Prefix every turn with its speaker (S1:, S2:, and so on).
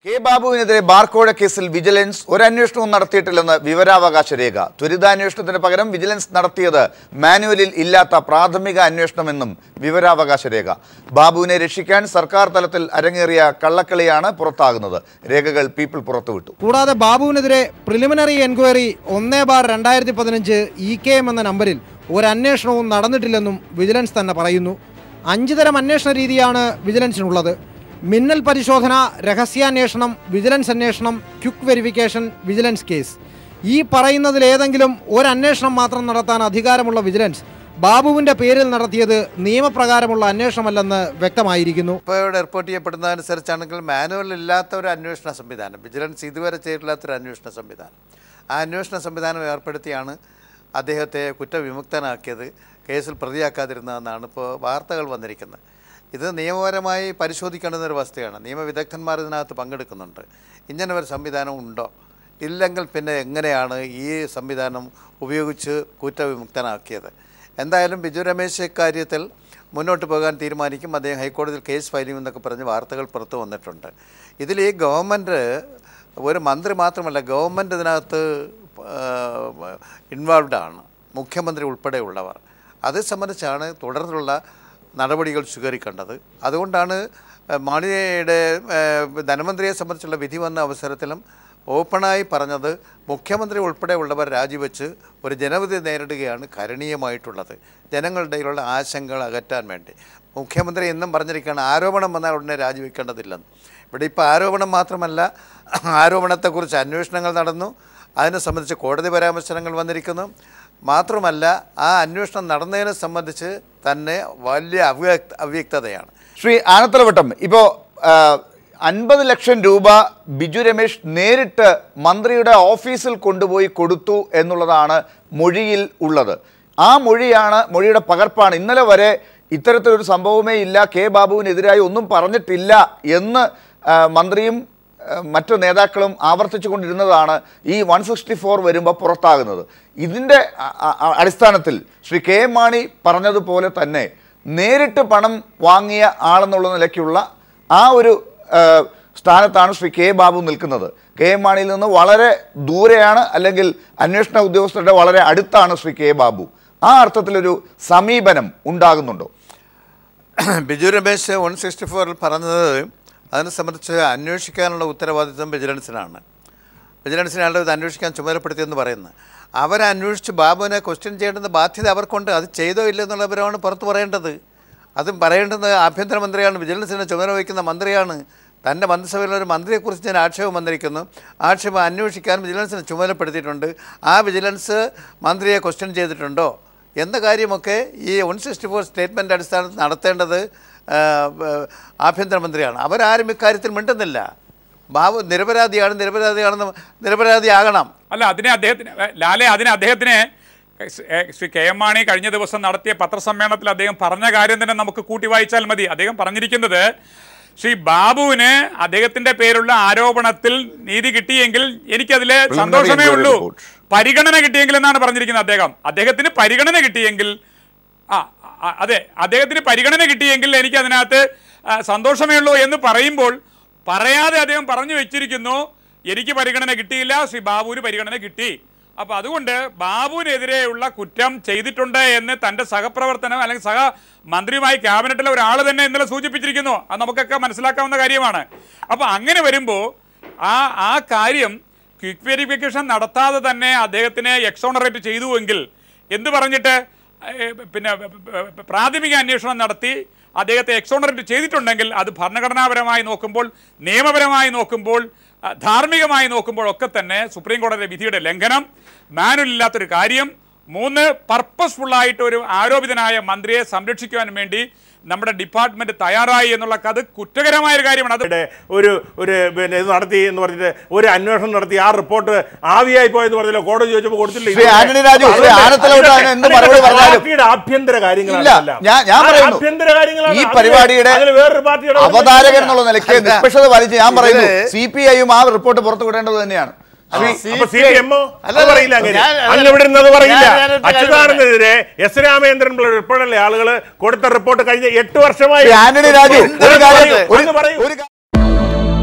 S1: K ബാബുവിനെതിരെ ബാർക്കോഴ കേസിൽ vigilance ഒരന്വേഷണവും നടത്തിയിട്ടില്ലെന്ന് വിവരാവകാശ രേഖ ത്വരിതാന്വേഷണത്തിന് പകരം വിജിലൻസ് നടത്തിയത് മാനുവലിൽ ഇല്ലാത്ത പ്രാഥമിക അന്വേഷണമെന്നും വിവരാവകാശ രേഖ ബാബുവിനെ രക്ഷിക്കാൻ സർക്കാർ തലത്തിൽ അരങ്ങേറിയ കള്ളക്കളിയാണ് പുറത്താകുന്നത് രേഖകൾ പീപ്പിൾ പുറത്തുവിട്ടു
S2: കൂടാതെ ബാബുവിനെതിരെ പ്രിലിമിനറി എൻക്വയറി ഒന്നേ ബാർ രണ്ടായിരത്തി പതിനഞ്ച് ഇ കെ എം എന്ന നമ്പറിൽ ഒരു അന്വേഷണവും നടന്നിട്ടില്ലെന്നും വിജിലൻസ് തന്നെ പറയുന്നു അഞ്ച് തരം അന്വേഷണ രീതിയാണ് വിജിലൻസിനുള്ളത് മിന്നൽ പരിശോധന രഹസ്യാന്വേഷണം വിജിലൻസ് അന്വേഷണം ക്വിക്ക് വെരിഫിക്കേഷൻ വിജിലൻസ് കേസ് ഈ പറയുന്നതിൽ ഏതെങ്കിലും ഒരു അന്വേഷണം മാത്രം നടത്താൻ അധികാരമുള്ള വിജിലൻസ് ബാബുവിന്റെ പേരിൽ നടത്തിയത് നിയമപ്രകാരമുള്ള അന്വേഷണമല്ലെന്ന് വ്യക്തമായിരിക്കുന്നു
S3: ഇപ്പോൾ ഇവിടെ റിപ്പോർട്ട് ചെയ്യപ്പെടുന്നതനുസരിച്ചാണെങ്കിൽ മാനുവൽ ഇല്ലാത്ത ഒരു അന്വേഷണ സംവിധാനം വിജിലൻസ് ഇതുവരെ ചെയ്തിട്ടില്ലാത്തൊരു അന്വേഷണ സംവിധാനം ആ അന്വേഷണ സംവിധാനം ഏർപ്പെടുത്തിയാണ് അദ്ദേഹത്തെ കുറ്റവിമുക്തനാക്കിയത് കേസിൽ പ്രതിയാക്കാതിരുന്നതെന്നാണ് ഇപ്പോൾ വാർത്തകൾ വന്നിരിക്കുന്നത് ഇത് നിയമപരമായി പരിശോധിക്കേണ്ടുന്ന ഒരു വസ്തുതയാണ് നിയമവിദഗ്ധന്മാർ ഇതിനകത്ത് പങ്കെടുക്കുന്നുണ്ട് ഇങ്ങനെ ഒരു സംവിധാനം ഉണ്ടോ ഇല്ലെങ്കിൽ പിന്നെ എങ്ങനെയാണ് ഈ സംവിധാനം ഉപയോഗിച്ച് കുറ്റവിമുക്തനാക്കിയത് എന്തായാലും ബിജു രമേശ് ഇക്കാര്യത്തിൽ മുന്നോട്ട് പോകാൻ തീരുമാനിക്കും അദ്ദേഹം ഹൈക്കോടതിയിൽ കേസ് ഫയൽ ചെയ്യുമെന്നൊക്കെ പറഞ്ഞ് വാർത്തകൾ പുറത്തു വന്നിട്ടുണ്ട് ഇതിൽ ഈ ഗവൺമെൻറ് ഒരു മന്ത്രി മാത്രമല്ല ഗവൺമെൻറ് ഇതിനകത്ത് ഇൻവോൾവ് ആണ് മുഖ്യമന്ത്രി ഉൾപ്പെടെയുള്ളവർ അത് സംബന്ധിച്ചാണ് തുടർന്നുള്ള നടപടികൾ സ്വീകരിക്കേണ്ടത് അതുകൊണ്ടാണ് ഏഹ്, മാണിയുടെ ഏഹ്, ധനമന്ത്രിയെ സംബന്ധിച്ചുള്ള വിധി വന്ന അവസരത്തിലും ഓപ്പണായി പറഞ്ഞത് മുഖ്യമന്ത്രി ഉൾപ്പെടെയുള്ളവർ രാജിവെച്ച് ഒരു ജനവിധി നേരിടുകയാണ് കരണീയമായിട്ടുള്ളത് ജനങ്ങളുടെ ഇടയിലുള്ള ആശങ്കകൾ അകറ്റാൻ വേണ്ടി മുഖ്യമന്ത്രി എന്നും പറഞ്ഞിരിക്കുകയാണ് ആരോപണം വന്നാൽ ഉടനെ രാജിവെക്കേണ്ടതില്ലെന്ന് ഇവിടെ ഇപ്പോൾ ആരോപണം മാത്രമല്ല ആരോപണത്തെക്കുറിച്ച് അന്വേഷണങ്ങൾ നടന്നു അതിനെ സംബന്ധിച്ച് കോടതി പരാമർശനങ്ങൾ വന്നിരിക്കുന്നു മാത്രമല്ല ആ അന്വേഷണം നടന്നതിനെ സംബന്ധിച്ച് തന്നെ വലിയ അവ്യക്ത അവ്യക്തതയാണ്
S1: ശ്രീ ആനത്തലവട്ടം ഇപ്പോൾ അൻപത് ലക്ഷം രൂപ ബിജു രമേശ് നേരിട്ട് മന്ത്രിയുടെ ഓഫീസിൽ കൊണ്ടുപോയി കൊടുത്തു എന്നുള്ളതാണ് മൊഴിയിൽ ഉള്ളത് ആ മൊഴിയാണ് മൊഴിയുടെ പകർപ്പാണ് ഇന്നലെ വരെ ഇത്തരത്തിലൊരു സംഭവമേ ഇല്ല കെ ബാബുവിനെതിരായി ഒന്നും പറഞ്ഞിട്ടില്ല എന്ന് ആ, മന്ത്രിയും ആ, മറ്റു നേതാക്കളും ആവർത്തിച്ചു കൊണ്ടിരുന്നതാണ് ഈ വൺ സിക്സ്റ്റി ഫോർ വരുമ്പോൾ പുറത്താകുന്നത് ഇതിൻ്റെ അ- അ- അടിസ്ഥാനത്തിൽ ശ്രീ കെ എം മാണി പറഞ്ഞതുപോലെ തന്നെ നേരിട്ട് പണം വാങ്ങിയ ആളെന്നുള്ള നിലയ്ക്കുള്ള ആ ഒരു ആ, സ്ഥാനത്താണ് ശ്രീ കെ ബാബു നിൽക്കുന്നത് കെ എം മാണിയിൽ നിന്ന് വളരെ ദൂരെയാണ് അല്ലെങ്കിൽ അന്വേഷണ ഉദ്യോഗസ്ഥരുടെ വളരെ അടുത്താണ് ശ്രീ കെ ബാബു ആ അർത്ഥത്തിലൊരു സമീപനം ഉണ്ടാകുന്നുണ്ടോ
S3: ബിജു രമേശ് വൺ സിക്സ്റ്റി ഫോറിൽ പറഞ്ഞത് അതിനെ സംബന്ധിച്ച് അന്വേഷിക്കാനുള്ള ഉത്തരവാദിത്വം വിജിലൻസിനാണ് വിജിലൻസിനാണ് ഇത് അന്വേഷിക്കാൻ ചുമതലപ്പെടുത്തിയെന്ന് പറയുന്നത് അവരന്വേഷിച്ച് ബാബുവിനെ ക്വസ്റ്റ്യൻ ചെയ്യേണ്ടുന്ന ബാധ്യത അവർക്കുണ്ട് അത് ചെയ്തോ ഇല്ലെന്നുള്ളവരാണ് പുറത്ത് പറയേണ്ടത് അതും പറയേണ്ടത് ആഭ്യന്തരമന്ത്രിയാണ് വിജിലൻസിനെ ചുമതല വഹിക്കുന്ന മന്ത്രിയാണ് തൻ്റെ മന്ത്രിസഭയിലുള്ള ഒരു മന്ത്രിയെക്കുറിച്ച് ഞാൻ ആക്ഷേപം വന്നിരിക്കുന്നു ആക്ഷേപം അന്വേഷിക്കാൻ വിജിലൻസിനെ ചുമതലപ്പെടുത്തിയിട്ടുണ്ട് ആ വിജിലൻസ് മന്ത്രിയെ ക്വസ്റ്റ്യൻ ചെയ്തിട്ടുണ്ടോ എന്ന കാര്യമൊക്കെ ഈ വൺ സിക്സ്റ്റി ഫോർ സ്റ്റേറ്റ്മെൻ്റ് അടിസ്ഥാനത്തിൽ നടത്തേണ്ടത് ആ, ആ, ആഭ്യന്തരമന്ത്രിയാണ് അവരാരും ഇക്കാര്യത്തിൽ മിണ്ടുന്നില്ല ബാബു നിരപരാധിയാണ് നിരപരാധിയാണെന്ന് നിരപരാധിയാകണം
S4: അല്ല അതിനെ അദ്ദേഹത്തിന് ഏ, ലാലെ അതിനെ അദ്ദേഹത്തിന് ഏ, ശ്രീ കെ എം മാണി കഴിഞ്ഞ ദിവസം നടത്തിയ പത്രസമ്മേളനത്തിൽ അദ്ദേഹം പറഞ്ഞ കാര്യം തന്നെ നമുക്ക് കൂട്ടി വായിച്ചാൽ മതി അദ്ദേഹം പറഞ്ഞിരിക്കുന്നത് ശ്രീ ബാബുവിന് അദ്ദേഹത്തിന്റെ പേരുള്ള ആരോപണത്തിൽ നീതി കിട്ടിയെങ്കിൽ എനിക്കതിൽ സന്തോഷമേ
S1: inquiry
S4: ഉള്ളൂ
S1: report.
S4: പരിഗണന കിട്ടിയെങ്കിൽ എന്നാണ് പറഞ്ഞിരിക്കുന്നത് അദ്ദേഹം അദ്ദേഹത്തിന് പരിഗണന കിട്ടിയെങ്കിൽ ആ ആ, അതെ അദ്ദേഹത്തിന് പരിഗണന കിട്ടിയെങ്കിൽ എനിക്ക് അതിനകത്ത് ആ, സന്തോഷമേ ഉള്ളൂ എന്ന് പറയുമ്പോൾ പറയാതെ അദ്ദേഹം പറഞ്ഞു വെച്ചിരിക്കുന്നു എനിക്ക് പരിഗണന കിട്ടിയില്ല ശ്രീ ബാബുവിന് പരിഗണന കിട്ടി അപ്പൊ അതുകൊണ്ട് ബാബുവിനെതിരെയുള്ള കുറ്റം ചെയ്തിട്ടുണ്ട് എന്ന് തന്റെ സഹപ്രവർത്തനം അല്ലെങ്കിൽ സഹ മന്ത്രിയുമായി ക്യാബിനറ്റിലെ ഒരാൾ തന്നെ ഇന്നലെ സൂചിപ്പിച്ചിരിക്കുന്നു അത് നമുക്കൊക്കെ മനസ്സിലാക്കാവുന്ന കാര്യമാണ് അപ്പൊ അങ്ങനെ വരുമ്പോൾ ആ ആ കാര്യം ക്വിക്ക് വെരിഫിക്കേഷൻ നടത്താതെ തന്നെ അദ്ദേഹത്തിനെ എക്സോണറേറ്റ് ചെയ്തുവെങ്കിൽ എന്ത് പറഞ്ഞിട്ട് ഏ, പിന്നെ ഏ, പ്രാഥമിക അന്വേഷണം നടത്തി അദ്ദേഹത്തെ എക്സോണറേറ്റ് ചെയ്തിട്ടുണ്ടെങ്കിൽ അത് ഭരണഘടനാപരമായി നോക്കുമ്പോൾ നിയമപരമായി നോക്കുമ്പോൾ ആ, ധാർമ്മികമായി നോക്കുമ്പോഴൊക്കെ തന്നെ സുപ്രീം കോടതിയുടെ വിധിയുടെ ലംഘനം മാനുവൽ ഇല്ലാത്തൊരു കാര്യം മൂന്ന് പർപ്പസ്ഫുള്ളായിട്ട് ഒരു ആരോപിതനായ മന്ത്രിയെ സംരക്ഷിക്കുവാൻ വേണ്ടി നമ്മുടെ ഡിപ്പാർട്ട്മെന്റ് തയ്യാറായി എന്നുള്ള അത് കുറ്റകരമായ ഒരു കാര്യമാണ് അത്
S5: ഇവിടെ ഒരു ഒരു പിന്നെ ഇത് നടത്തി എന്ന് പറഞ്ഞിട്ട് ഒരു അന്വേഷണം നടത്തി ആ റിപ്പോർട്ട് ആവിയായി പോയെന്ന് പറഞ്ഞല്ലോ കോടതി ചോദിച്ചപ്പോൾ കൊടുത്തില്ല
S1: ശ്രീ ആന്റണി രാജു, ശ്രീ ആനത്തലവട്ടം അതിന് എന്ത് മറുപടി പറഞ്ഞാലും-
S5: പാർട്ടിയുടെ ആഭ്യന്തര കാര്യങ്ങളാണ്
S1: ഇല്ല
S5: എല്ലാം.
S1: ഞാൻ ഞാൻ
S5: ആ
S1: പറയുന്നു
S5: ആഭ്യന്തര കാര്യങ്ങളാണ്
S1: ഈ
S5: അതില്
S1: പരിപാടിയുടെ
S5: അതില് വേറൊരു പാർട്ടിയുടെ ഒരു
S1: അവതാരകൻ
S5: ബന്ധമില്ല.
S1: എന്നുള്ള നിലയ്ക്ക്
S3: അല്ല.
S1: നിഷ്പക്ഷത പാലിച്ച് ഞാൻ പറയുന്നു
S3: ഇതില്
S1: സി പി ഐയും ആ റിപ്പോർട്ട് പുറത്തു വിടേണ്ടത് തന്നെയാണ് ശ്രീ
S5: അപ്പൊ സി പി എമ്മോ
S3: അല്ല,
S5: അത് പറയില്ല അങ്ങനെ
S3: ഞാൻ-
S5: അങ്ങ് ഇവിടെ ഇരുന്നത് പറയില്ല
S3: ഞാൻ- ഞാനൊരു കാര്യം
S5: അച്യുതാനന്ദനെതിരെ എസ് രാമേന്ദ്രൻ പിള്ള ഉൾപ്പെടെയുള്ള ആളുകൾ കൊടുത്ത റിപ്പോർട്ട് കഴിഞ്ഞ എട്ട് വർഷമായി
S1: ശ്രീ ആന്റണി രാജു
S5: എന്ത്
S1: ഒരു കാര്യം
S5: പറയൂ?
S1: ഒരു
S5: അങ്ങ് പറയൂ
S1: ഒരു കാര്യം